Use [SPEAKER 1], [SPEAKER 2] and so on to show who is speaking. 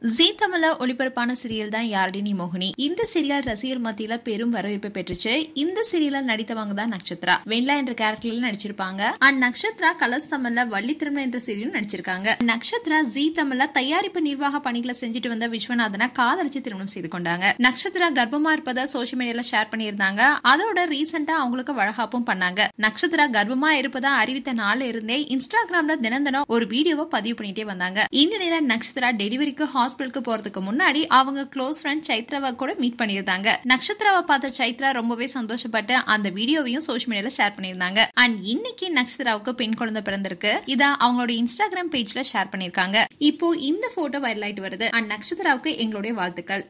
[SPEAKER 1] ஜீ தமிழ்ல ஒளிபரப்பான சீரியல் தான் யாரடினி மோகினி இந்த சீரியல் ரசிகர் மத்தியில பெரும் வரவேற்பு பெற்றுச்சு இந்த சீரியல்ல நடித்தவங்க தான் நட்சத்திரா வெண்லா என்ற கேரக்டர்ல நடிச்சிருப்பாங்க அண்ட் நட்சத்திரா கலர்ஸ் தமிழ்ல வள்ளி திருமணம் என்ற சீரியல் நடிச்சிருக்காங்க நட்சத்திரா ஜீ தமிழ்ல தயாரிப்பு நிர்வாக பணிகளை செஞ்சுட்டு வந்த விஸ்வநாதனை காதலிச்சு திருமணம் செய்து கொண்டாங்க நட்சத்திரா கர்ப்பமா இருப்பதா சோசியல் மீடியால ஷேர் பண்ணியிருந்தாங்க அதோட ரீசெண்டா அவங்களுக்கு வழகாப்பும் பண்ணாங்க நட்சத்திரா கர்ப்பமா இருப்பதா அறிவித்த நாள்ல இருந்தே இன்ஸ்டாகிராம்ல தினம் தினம் ஒரு வீடியோவை பதிவு பண்ணிட்டே வந்தாங்க இந்நிலையில நட்சத்திரா டெலிவரிக்கு ஹாஸ்பிட்டலுக்கு போறதுக்கு முன்னாடி அவங்க க்ளோஸ் ஃப்ரெண்ட் சைத்ராவை கூட மீட் பண்ணியிருந்தாங்க நட்சத்திராவை பார்த்த சைத்ரா ரொம்பவே சந்தோஷப்பட்டு அந்த வீடியோவையும் சோஷியல் மீடியால ஷேர் பண்ணியிருந்தாங்க அண்ட் இன்னைக்கு நட்சத்திராவுக்கு பெண் குழந்தை பிறந்திருக்கு இத அவங்களோட இன்ஸ்டாகிராம் பேஜ்ல ஷேர் பண்ணிருக்காங்க இப்போ இந்த போட்டோ வைரல் ஆயிட்டு வருது அண்ட் நட்சத்திராவுக்கு எங்களுடைய வாழ்த்துக்கள்